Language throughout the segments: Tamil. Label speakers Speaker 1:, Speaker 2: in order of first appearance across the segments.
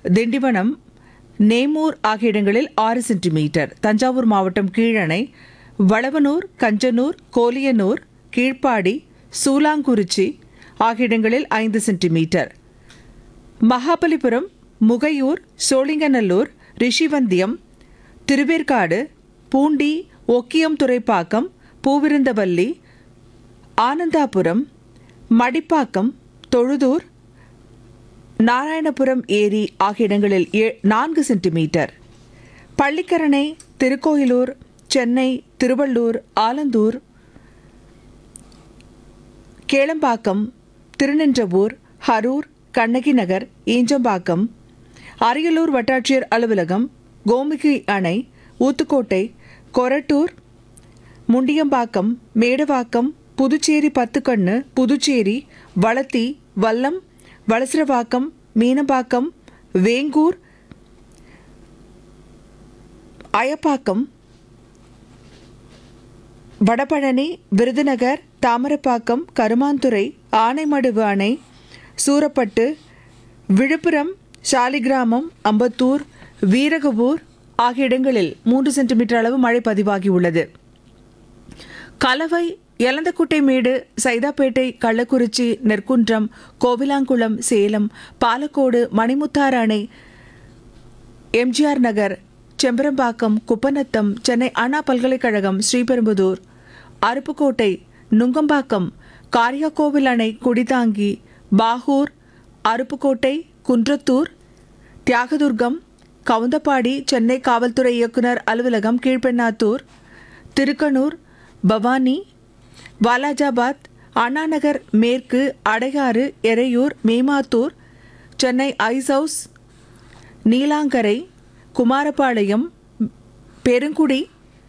Speaker 1: திண்டிவனம் நேமூர் ஆகிய இடங்களில் ஆறு சென்டிமீட்டர் தஞ்சாவூர் மாவட்டம் கீழணை வளவனூர் கஞ்சனூர் கோலியனூர் கீழ்ப்பாடி சூலாங்குறிச்சி ஆகிய இடங்களில் ஐந்து சென்டிமீட்டர் மகாபலிபுரம் முகையூர் சோழிங்கநல்லூர் ரிஷிவந்தியம் திருவேற்காடு பூண்டி ஒக்கியம் துறைப்பாக்கம் பூவிருந்தவல்லி ஆனந்தாபுரம் மடிப்பாக்கம் தொழுதூர் நாராயணபுரம் ஏரி ஆகிய இடங்களில் ஏ- நான்கு சென்டிமீட்டர் பள்ளிக்கரணை திருக்கோயிலூர் சென்னை திருவள்ளூர் ஆலந்தூர் கேளம்பாக்கம் திருநின்றவூர் ஹரூர் கண்ணகி நகர் ஈஞ்சம்பாக்கம் அரியலூர் வட்டாட்சியர் அலுவலகம் கோமுகி அணை ஊத்துக்கோட்டை கொரட்டூர் முண்டியம்பாக்கம் மேடவாக்கம் புதுச்சேரி பத்துக்கண்ணு புதுச்சேரி வளத்தி வல்லம் வளசரவாக்கம் மீனம்பாக்கம் வேங்கூர் அயப்பாக்கம் வடபழனி விருதுநகர் தாமரப்பாக்கம் கருமாந்துறை ஆனைமடுவு அணை சூரப்பட்டு விழுப்புரம் சாலிகிராமம் அம்பத்தூர் வீரகபூர் ஆகிய இடங்களில் மூன்று சென்டிமீட்டர் அளவு மழை பதிவாகியுள்ளது கலவை எலந்தக்குட்டை மேடு சைதாப்பேட்டை கள்ளக்குறிச்சி நெற்குன்றம் கோவிலாங்குளம் சேலம் பாலக்கோடு மணிமுத்தாறு அணை எம்ஜிஆர் நகர் செம்பரம்பாக்கம் குப்பநத்தம் சென்னை அண்ணா பல்கலைக்கழகம் ஸ்ரீபெரும்புதூர் அருப்புக்கோட்டை நுங்கம்பாக்கம் காரியாக்கோவில் அணை குடிதாங்கி பாகூர் அருப்புக்கோட்டை குன்றத்தூர் தியாகதுர்கம் கவுந்தப்பாடி சென்னை காவல்துறை இயக்குனர் அலுவலகம் கீழ்பெண்ணாத்தூர் திருக்கனூர் பவானி வாலாஜாபாத் அண்ணாநகர் மேற்கு அடையாறு எறையூர் மேமாத்தூர் சென்னை ஐஸ் ஹவுஸ் நீலாங்கரை குமாரபாளையம் பெருங்குடி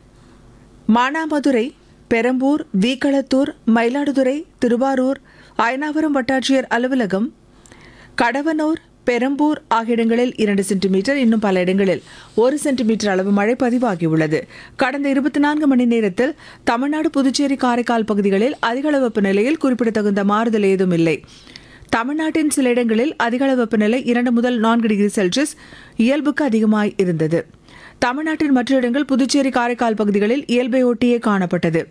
Speaker 1: மானாமதுரை பெரம்பூர் வீக்களத்தூர் மயிலாடுதுறை திருவாரூர் அயனாவரம் வட்டாட்சியர் அலுவலகம் கடவனூர் பெரம்பூர் ஆகிய இடங்களில் இரண்டு சென்டிமீட்டர் இன்னும் பல இடங்களில் ஒரு சென்டிமீட்டர் அளவு மழை பதிவாகியுள்ளது கடந்த இருபத்தி நான்கு மணி நேரத்தில் தமிழ்நாடு புதுச்சேரி காரைக்கால் பகுதிகளில் அதிகளவு வெப்பநிலையில் குறிப்பிடத்தகுந்த மாறுதல் ஏதும் இல்லை தமிழ்நாட்டின் சில இடங்களில் அதிகளவு வெப்பநிலை இரண்டு முதல் நான்கு டிகிரி செல்சியஸ் இயல்புக்கு அதிகமாய் இருந்தது தமிழ்நாட்டின் மற்ற இடங்கள் புதுச்சேரி காரைக்கால் பகுதிகளில் இயல்பை ஒட்டியே காணப்பட்டது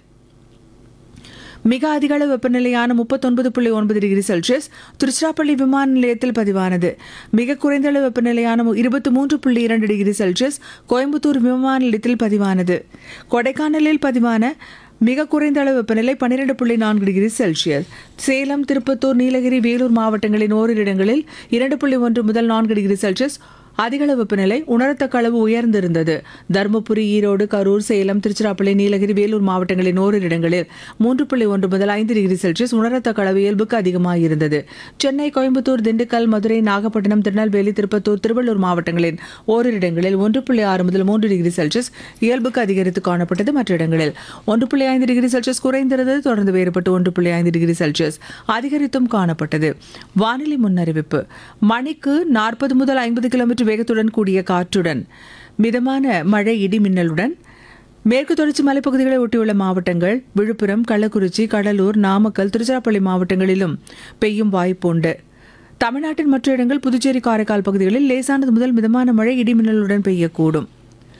Speaker 1: மிக அதிக அளவு வெப்பநிலையான முப்பத்தொன்பது புள்ளி ஒன்பது டிகிரி செல்சியஸ் திருச்சிராப்பள்ளி விமான நிலையத்தில் பதிவானது மிக குறைந்த அளவு வெப்பநிலையான இருபத்தி மூன்று புள்ளி இரண்டு டிகிரி செல்சியஸ் கோயம்புத்தூர் விமான நிலையத்தில் பதிவானது கொடைக்கானலில் பதிவான மிக குறைந்த அளவு வெப்பநிலை பன்னிரண்டு புள்ளி நான்கு டிகிரி செல்சியஸ் சேலம் திருப்பத்தூர் நீலகிரி வேலூர் மாவட்டங்களின் ஓரிரு இடங்களில் இரண்டு புள்ளி ஒன்று முதல் நான்கு டிகிரி செல்சியஸ் அதிகளவு வெப்பநிலை உணரத்தக்க அளவு உயர்ந்திருந்தது தருமபுரி ஈரோடு கரூர் சேலம் திருச்சிராப்பள்ளி நீலகிரி வேலூர் மாவட்டங்களின் ஓரிரு இடங்களில் மூன்று புள்ளி ஒன்று முதல் ஐந்து டிகிரி செல்சியஸ் உணரத்தக்க அளவு இயல்புக்கு அதிகமாக இருந்தது சென்னை கோயம்புத்தூர் திண்டுக்கல் மதுரை நாகப்பட்டினம் திருநெல்வேலி திருப்பத்தூர் திருவள்ளூர் மாவட்டங்களின் ஓரிரு இடங்களில் ஒன்று புள்ளி ஆறு முதல் மூன்று டிகிரி செல்சியஸ் இயல்புக்கு அதிகரித்து காணப்பட்டது மற்ற இடங்களில் ஒன்று புள்ளி ஐந்து டிகிரி செல்சியஸ் குறைந்திருந்தது தொடர்ந்து வேறுபட்டு ஒன்று புள்ளி ஐந்து டிகிரி செல்சியஸ் அதிகரித்தும் காணப்பட்டது வானிலை முன்னறிவிப்பு மணிக்கு நாற்பது முதல் ஐம்பது கிலோமீட்டர் வேகத்துடன் கூடிய காற்றுடன் மிதமான மழை இடி மின்னலுடன் மேற்கு தொடர்ச்சி மலைப்பகுதிகளை ஒட்டியுள்ள மாவட்டங்கள் விழுப்புரம் கள்ளக்குறிச்சி கடலூர் நாமக்கல் திருச்சிராப்பள்ளி மாவட்டங்களிலும் பெய்யும் வாய்ப்புண்டு தமிழ்நாட்டின் மற்ற இடங்கள் புதுச்சேரி காரைக்கால் பகுதிகளில் லேசானது முதல் மிதமான மழை இடிமின்னலுடன் பெய்யக்கூடும்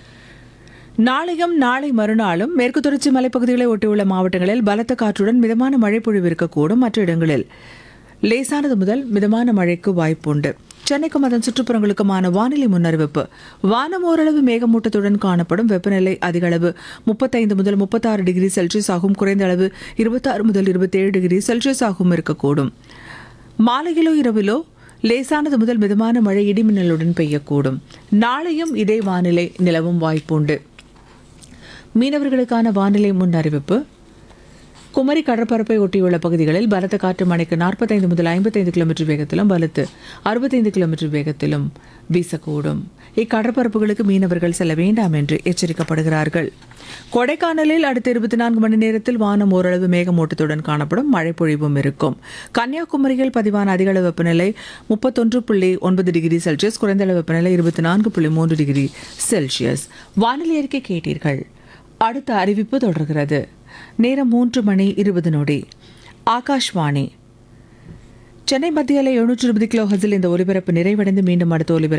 Speaker 1: நாளையும் நாளை மறுநாளும் மேற்கு தொடர்ச்சி மலைப்பகுதிகளை ஒட்டியுள்ள மாவட்டங்களில் பலத்த காற்றுடன் மிதமான மழை பொழிவு இருக்கக்கூடும் மற்ற இடங்களில் லேசானது முதல் மிதமான மழைக்கு வாய்ப்புண்டு சென்னைக்கும் அதன் சுற்றுப்புறங்களுக்குமான வானிலை முன்னறிவிப்பு வானம் ஓரளவு மேகமூட்டத்துடன் காணப்படும் வெப்பநிலை அதிக அளவு முப்பத்தைந்து முதல் முப்பத்தாறு டிகிரி செல்சியஸ் ஆகும் குறைந்த அளவு இருபத்தாறு முதல் இருபத்தேழு டிகிரி செல்சியஸ் ஆகும் இருக்கக்கூடும் மாலையிலோ இரவிலோ லேசானது முதல் மிதமான மழை இடிமின்னலுடன் பெய்யக்கூடும் நாளையும் இதே வானிலை நிலவும் வாய்ப்புண்டு மீனவர்களுக்கான வானிலை முன் அறிவிப்பு குமரி கடற்பரப்பை ஒட்டியுள்ள பகுதிகளில் பலத்த காற்று மணிக்கு நாற்பத்தைந்து முதல் ஐம்பத்தைந்து கிலோமீட்டர் வேகத்திலும் வலுத்து அறுபத்தைந்து கிலோமீட்டர் வேகத்திலும் வீசக்கூடும் இக்கடற்பரப்புகளுக்கு மீனவர்கள் செல்ல வேண்டாம் என்று எச்சரிக்கப்படுகிறார்கள் கொடைக்கானலில் அடுத்த இருபத்தி நான்கு மணி நேரத்தில் வானம் ஓரளவு மேகமூட்டத்துடன் காணப்படும் மழை பொழிவும் இருக்கும் கன்னியாகுமரியில் பதிவான அதிக அளவு வெப்பநிலை முப்பத்தொன்று புள்ளி ஒன்பது டிகிரி செல்சியஸ் குறைந்த அளவு வெப்பநிலை இருபத்தி நான்கு புள்ளி மூன்று டிகிரி செல்சியஸ் வானிலை அறிக்கை கேட்டீர்கள் அடுத்த அறிவிப்பு தொடர்கிறது நேரம் மூன்று மணி இருபது நொடி ஆகாஷ்வாணி சென்னை மத்திய அலை எழுநூற்று இருபது கிலோ ஹசில் இந்த ஒலிபரப்பு நிறைவடைந்து மீண்டும் அடுத்த ஒலிபரப்பு